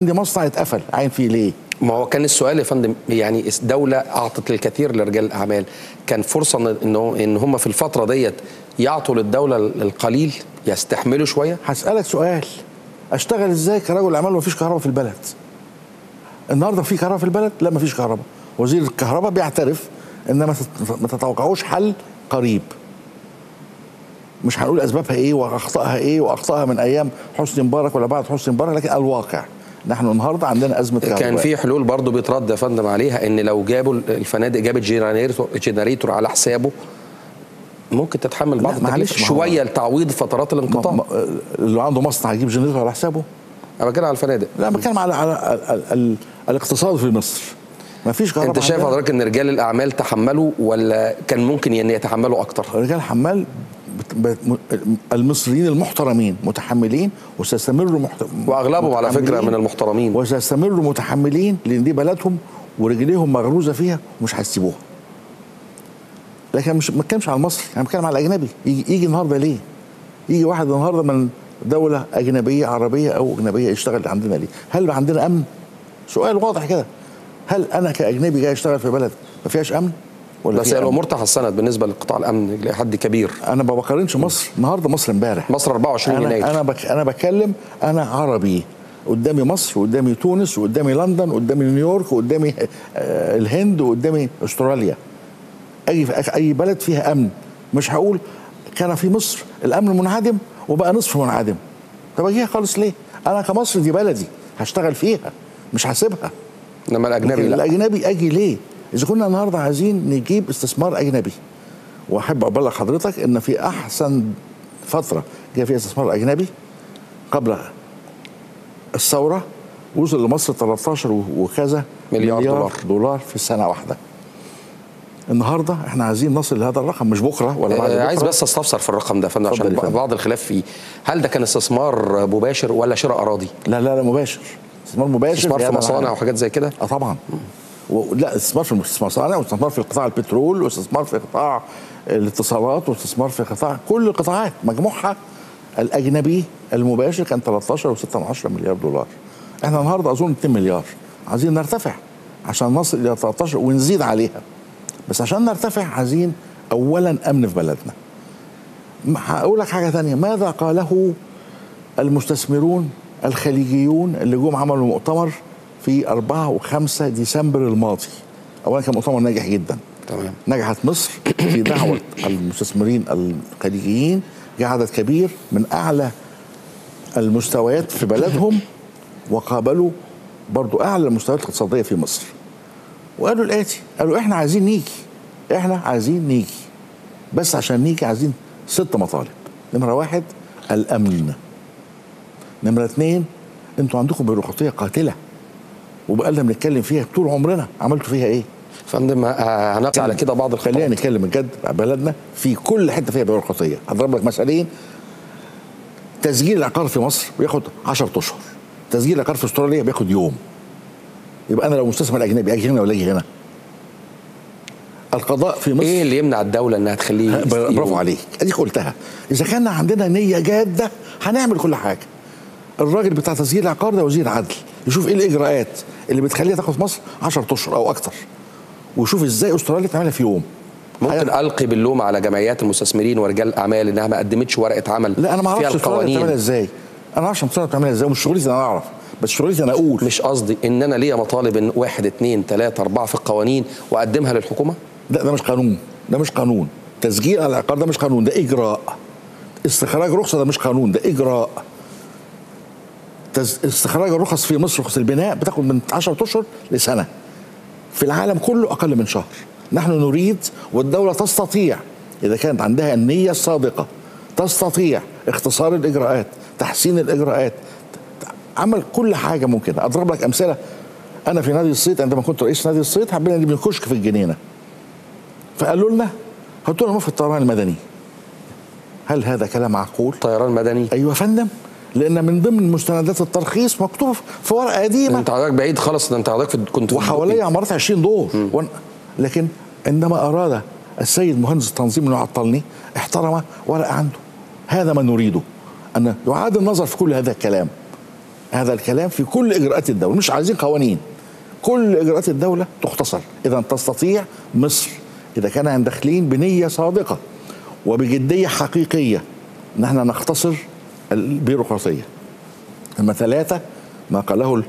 عندي مصنع اتقفل عين فيه ليه ما هو كان السؤال يا فندم يعني الدولة أعطت الكثير لرجال الأعمال كان فرصة إن- إنه إن هم في الفترة ديت يعطوا للدولة القليل يستحملوا شوية هسألك سؤال اشتغل ازاي كرجل اعمال ومفيش كهرباء في البلد النهارده في كهرباء في البلد لا مفيش كهرباء وزير الكهرباء بيعترف ان ما تت- ما تتوقعوش حل قريب مش هنقول اسبابها ايه واخطائها ايه واخطائها من ايام حسني مبارك ولا بعد حسني مبارك لكن الواقع نحن النهارده عندنا ازمه كهرباء كان في حلول برضه بيترد يا فندم عليها إن لو جابوا الفنادق جابت جنريتور جنريتور على حسابه ممكن تتحمل بعض لا، معلش، التكلفة ما هو- شوية لتعويض فترات ما- الانقطاع ما- اللي عنده مصنع يجيب جنريتور على حسابه أنا بتكلم على الفنادق لا بتكلم على على ال- ال- ال- الاقتصاد في مصر ما فيش كهرباء أنت شايف عندنا. حضرتك إن رجال الأعمال تحملوا ولا كان ممكن يعني يتحملوا أكتر؟ رجال حمال بت- بت- م- المصريين المحترمين متحملين وسيستمروا محت... واغلبهم على فكره متحملين من المحترمين وسيستمروا متحملين لان دي بلدهم ورجليهم مغروزه فيها ومش هيسيبوها لكن مش ما بتكلمش على المصري انا بتكلم على الاجنبي يجي يجي النهارده ليه؟ يجي واحد النهارده من دوله اجنبيه عربيه او اجنبيه يشتغل عندنا ليه؟ هل عندنا امن؟ سؤال واضح كده هل انا كاجنبي جاي اشتغل في بلد ما فيهاش امن؟ ولا بس فيها هي أمن؟ الامور تحسنت بالنسبه لقطاع الامن لحد كبير انا ما بقارنش مصر النهارده مصر امبارح مصر 24 انا يناير انا بك انا بتكلم انا عربي قدامي مصر وقدامي تونس وقدامي لندن وقدامي نيويورك وقدامي آه، الهند وقدامي استراليا اي اي بلد فيها امن مش هقول كان في مصر الامن منعدم وبقى نصف منعدم طب اجيها خالص ليه انا كمصر دي بلدي هشتغل فيها مش هسيبها انما الاجنبي لكن لا الاجنبي اجي ليه اذا كنا النهارده عايزين نجيب استثمار اجنبي واحب ابلغ حضرتك ان في احسن فتره جاء فيها استثمار اجنبي قبل الثوره وصل لمصر 13 و- وكذا مليار دولار. دولار في السنه واحده النهارده احنا عايزين نصل لهذا الرقم مش بكره ولا بعد آه، بكره عايز بس استفسر في الرقم ده يا فندم اتفضل عشان يا فندم. بعض الخلاف فيه هل ده كان استثمار مباشر ولا شراء اراضي لا لا لا مباشر استثمار مباشر استثمار في هذا مصانع العالم. وحاجات زي كده اه طبعا و- لا استثمار في المصانع واستثمار في قطاع البترول واستثمار في قطاع الاتصالات واستثمار في قطاع كل القطاعات مجموعها الاجنبي المباشر كان 13 و6 مليار دولار احنا النهارده اظن 2 مليار عايزين نرتفع عشان نصل الى 13 ونزيد عليها بس عشان نرتفع عايزين اولا امن في بلدنا م- هقول لك حاجه ثانيه ماذا قاله المستثمرون الخليجيون اللي جم عملوا مؤتمر في 4 و5 ديسمبر الماضي اولا كان مؤتمر ناجح جدا تمام نجحت مصر في دعوه المستثمرين الخليجيين جاء عدد كبير من اعلى المستويات في بلدهم وقابلوا برضو اعلى المستويات الاقتصاديه في مصر وقالوا الاتي قالوا احنا عايزين نيجي احنا عايزين نيجي بس عشان نيجي عايزين ست مطالب نمره واحد الامن نمره اثنين انتوا عندكم بيروقراطيه قاتله وبقالنا بنتكلم فيها طول عمرنا عملتوا فيها ايه؟ فندم آه، هنقص على كده بعض خلينا الخطوات نتكلم بجد بلدنا في كل حته فيها بيروقراطيه هضرب لك مثالين تسجيل العقار في مصر بياخد 10 اشهر تسجيل العقار في استراليا بياخد يوم يبقى انا لو مستثمر اجنبي اجي هنا ولا اجي هنا القضاء في مصر ايه اللي يمنع الدوله انها تخليه يست- برافو عليك اديك قلتها اذا كان عندنا نيه جاده هنعمل كل حاجه الراجل بتاع تسجيل العقار ده وزير عدل يشوف ايه الاجراءات اللي بتخليها تاخد في مصر 10 اشهر او اكتر ويشوف ازاي استراليا تعملها في يوم ممكن هي- القي باللوم على جمعيات المستثمرين ورجال الاعمال انها ما قدمتش ورقه عمل لا انا ما فيها اعرفش استراليا بتعملها القوانين ازاي انا ما اعرفش استراليا بتعملها ازاي ومش شغلتي انا اعرف بس شغلتي انا اقول مش قصدي ان انا ليا مطالب ان واحد اتنين تلاته اربعه في القوانين واقدمها للحكومه لا ده مش قانون ده مش قانون تسجيل على العقار ده مش قانون ده اجراء استخراج رخصه ده مش قانون ده اجراء تز... استخراج الرخص في مصر رخص البناء بتاخد من 10 اشهر لسنه في العالم كله اقل من شهر نحن نريد والدوله تستطيع اذا كانت عندها النيه الصادقه تستطيع اختصار الاجراءات تحسين الاجراءات عمل كل حاجه ممكن اضرب لك امثله انا في نادي الصيد عندما كنت رئيس نادي الصيد حبينا نبني كشك في الجنينه فقالوا لنا هاتوا لنا في الطيران المدني هل هذا كلام معقول؟ طيران مدني ايوه يا فندم لان من ضمن مستندات الترخيص مكتوب في ورقه قديمه انت حضرتك بعيد خالص ده انت حضرتك في- كنت في وحواليا عمارات 20 دور وأنا- لكن عندما اراد السيد مهندس التنظيم انه يعطلني احترم ورقه عنده هذا ما نريده ان يعاد النظر في كل هذا الكلام هذا الكلام في كل اجراءات الدوله مش عايزين قوانين كل اجراءات الدوله تختصر اذا تستطيع مصر اذا كان داخلين بنيه صادقه وبجديه حقيقيه ان احنا نختصر البيروقراطيه اما ثلاثه ما قاله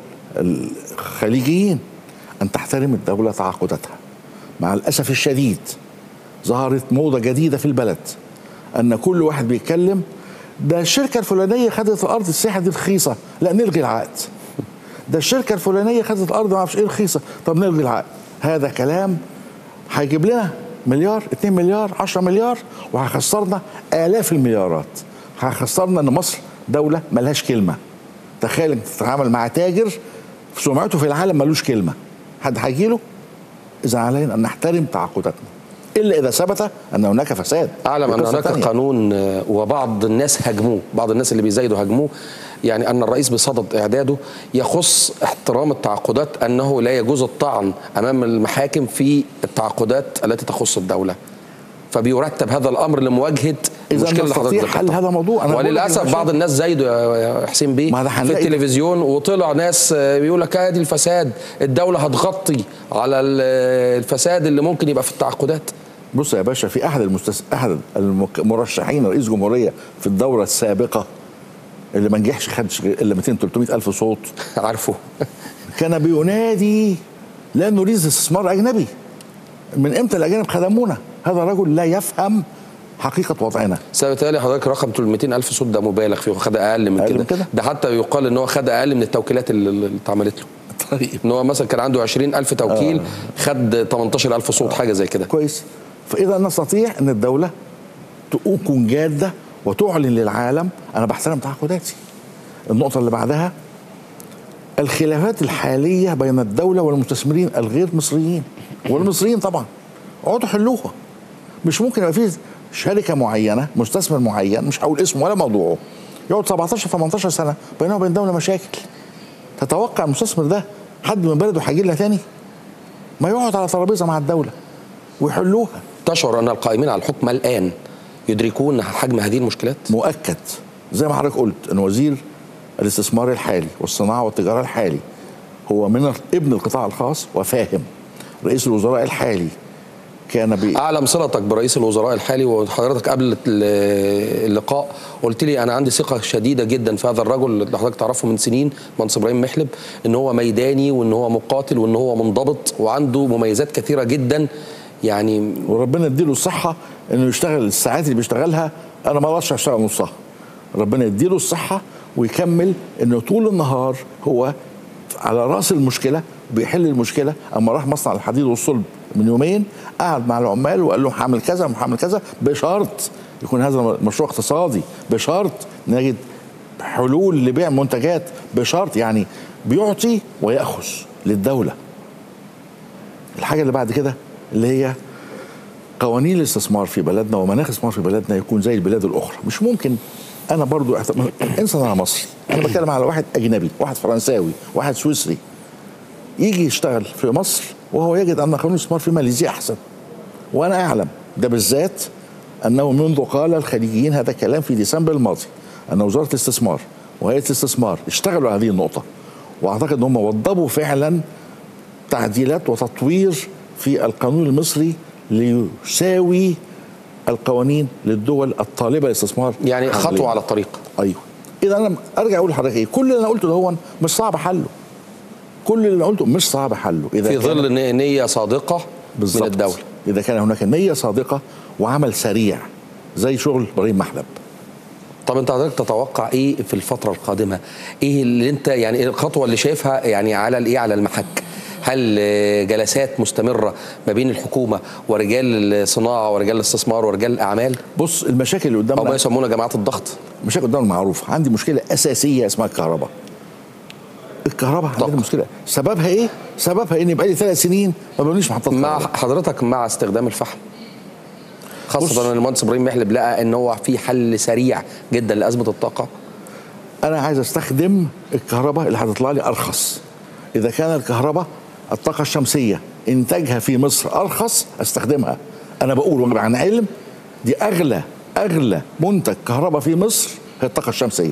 الخليجيين ان تحترم الدوله تعاقداتها مع الاسف الشديد ظهرت موضه جديده في البلد ان كل واحد بيتكلم ده الشركه الفلانيه خدت الارض السياحه دي رخيصه لا نلغي العقد ده الشركه الفلانيه خدت الارض ما اعرفش ايه رخيصه طب نلغي العقد هذا كلام هيجيب لنا مليار 2 مليار 10 مليار وهيخسرنا الاف المليارات هيخسرنا ان مصر دوله ملهاش كلمه تخيل انك تتعامل مع تاجر سمعته في العالم ملوش كلمه حد هيجي له اذا علينا ان نحترم تعاقداتنا الا اذا ثبت ان هناك فساد اعلم ان دي قصة هناك تانية. قانون آه، وبعض الناس هاجموه بعض الناس اللي بيزايدوا هاجموه يعني ان الرئيس بصدد اعداده يخص احترام التعاقدات انه لا يجوز الطعن امام المحاكم في التعاقدات التي تخص الدوله فبيرتب هذا الامر لمواجهه إذا المشكله اللي نستطيع حضرتك حل ذكرتها. هذا موضوع. أنا بقول لك وللاسف المشاكل- بعض الناس زايدوا يا يا حسين بيه ما ده في هنلاقي- التلفزيون وطلع ناس آه، بيقول لك ادي الفساد الدوله هتغطي على ال- الفساد اللي ممكن يبقى في التعاقدات بص يا باشا في احد المستس... احد المك- المرشحين رئيس جمهوريه في الدوره السابقه اللي ما نجحش خدش غير الا 200 300 الف صوت عارفه كان بينادي لا نريد استثمار اجنبي من امتى الاجانب خدمونا هذا رجل لا يفهم حقيقه وضعنا سبتهيألي حضرتك رقم 300 ألف صوت ده مبالغ فيه خد أقل من أقل كده. من كده؟ ده حتى يقال إن هو خد أقل من التوكيلات اللي اللي اتعملت له طيب إن هو مثلا كان عنده 20 ألف توكيل خد 18 ألف صوت حاجة زي كده كويس فاذا نستطيع ان الدوله تكون جاده وتعلن للعالم انا بحترم تعاقداتي النقطه اللي بعدها الخلافات الحاليه بين الدوله والمستثمرين الغير مصريين والمصريين طبعا اقعدوا حلوها مش ممكن يبقى في شركه معينه مستثمر معين مش هقول اسمه ولا موضوعه يقعد 17 18 سنه بينه وبين الدوله مشاكل تتوقع المستثمر ده حد من بلده هيجي لنا تاني ما يقعد على ترابيزه مع الدوله ويحلوها تشعر أن القائمين على الحكم الآن يدركون حجم هذه المشكلات مؤكد زي ما حضرتك قلت ان وزير الاستثمار الحالي والصناعه والتجاره الحالي هو من ابن القطاع الخاص وفاهم رئيس الوزراء الحالي كان بي أعلم صلتك برئيس الوزراء الحالي وحضرتك قبل ال- اللقاء قلت لي أنا عندي ثقة شديدة جدا في هذا الرجل اللي حضرتك تعرفه من سنين منصور إبراهيم محلب إن هو ميداني وإن هو مقاتل وإن هو منضبط وعنده مميزات كثيرة جدا يعني وربنا يديله الصحه انه يشتغل الساعات اللي بيشتغلها انا ما اقدرش اشتغل نصها ربنا يديله الصحه ويكمل انه طول النهار هو على راس المشكله بيحل المشكله اما راح مصنع الحديد والصلب من يومين قعد مع العمال وقال لهم هعمل كذا وهعمل كذا بشرط يكون هذا مشروع اقتصادي بشرط نجد حلول لبيع منتجات بشرط يعني بيعطي وياخذ للدوله الحاجه اللي بعد كده اللي هي قوانين الاستثمار في بلدنا ومناخ الاستثمار في بلدنا يكون زي البلاد الاخرى مش ممكن انا برضو أحت... انسى انا مصري انا بتكلم على واحد اجنبي واحد فرنساوي واحد سويسري يجي يشتغل في مصر وهو يجد ان قانون الاستثمار في ماليزيا احسن وانا اعلم ده بالذات انه منذ قال الخليجيين هذا الكلام في ديسمبر الماضي ان وزاره الاستثمار وهيئه الاستثمار اشتغلوا على هذه النقطه واعتقد ان هم وضبوا فعلا تعديلات وتطوير في القانون المصري ليساوي القوانين للدول الطالبه للاستثمار يعني حوالينا. خطوة على الطريق ايوه اذا انا ارجع اقول لحضرتك ايه كل اللي انا قلته ده هو مش صعب حله كل اللي انا قلته مش صعب حله اذا في كان- ظل ن- نية صادقة بالظبط. من الدولة اذا كان هناك نيه صادقه وعمل سريع زي شغل ابراهيم محلب طب انت حضرتك تتوقع ايه في الفترة القادمة؟ ايه اللي انت يعني إيه الخطوة اللي شايفها يعني على الايه على المحك؟ هل آه، جلسات مستمرة ما بين الحكومة ورجال الصناعة ورجال الاستثمار ورجال الأعمال بص المشاكل اللي أو ما قدامنا يسمونها جماعات الضغط؟ مشاكل قدامنا معروفه عندي مشكله اساسيه اسمها الكهرباء الكهرباء عندنا طب. مشكله سببها ايه سببها ان بقالي ثلاث سنين ما بنبنيش محطات مع كهرباء. حضرتك مع استخدام الفحم بص. خاصة ان المهندس ابراهيم محلب لقى ان هو في حل سريع جدا لأزمة الطاقة انا عايز استخدم الكهرباء اللي هتطلع لي ارخص اذا كان الكهرباء الطاقه الشمسيه انتاجها في مصر ارخص استخدمها انا بقول عن علم دي اغلى اغلى منتج كهرباء في مصر هي الطاقه الشمسيه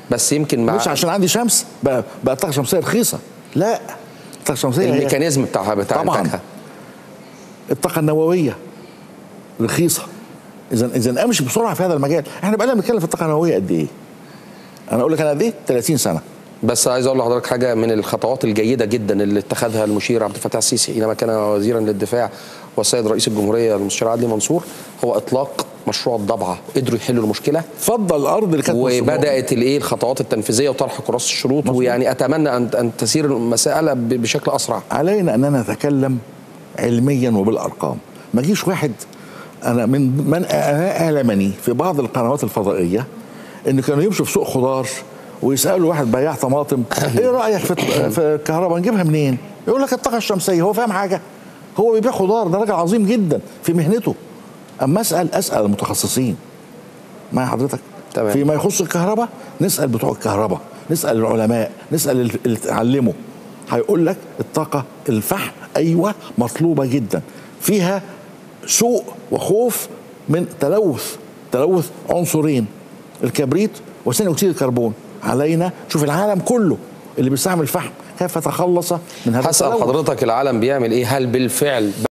بس يمكن مع مش عشان عندي شمس بقى بقى الطاقه الشمسيه رخيصه لا الطاقه الشمسيه هي الميكانيزم بتاعها بتاع طبعاً. انتاجها الطاقه النوويه رخيصه اذا اذا امشي بسرعه في هذا المجال احنا بقى بنتكلم في الطاقه النوويه قد ايه انا اقول لك انا قد ايه 30 سنه بس عايز اقول لحضرتك حاجه من الخطوات الجيده جدا اللي اتخذها المشير عبد الفتاح السيسي حينما كان وزيرا للدفاع والسيد رئيس الجمهوريه المستشار عدلي منصور هو اطلاق مشروع الضبعه قدروا يحلوا المشكله فضل الارض اللي كانت وبدات الايه الخطوات التنفيذيه وطرح كراس الشروط ويعني اتمنى ان ان تسير المساله ب- بشكل اسرع علينا اننا نتكلم علميا وبالارقام ما يجيش واحد انا من من اعلمني في بعض القنوات الفضائيه ان كانوا يمشوا في سوق خضار ويسالوا واحد بياع طماطم ايه رايك في في الكهرباء نجيبها منين؟ يقول لك الطاقه الشمسيه هو فاهم حاجه هو بيبيع خضار ده راجل عظيم جدا في مهنته اما اسال اسال المتخصصين مع حضرتك تمام. فيما يخص الكهرباء نسال بتوع الكهرباء نسال العلماء نسال ال- اللي اتعلموا هيقول لك الطاقه الفحم ايوه مطلوبه جدا فيها سوء وخوف من تلوث تلوث عنصرين الكبريت وثاني اكسيد الكربون علينا شوف العالم كله اللي بيستعمل فحم كيف يتخلص من هذا هسال التلوث حضرتك العالم بيعمل ايه هل بالفعل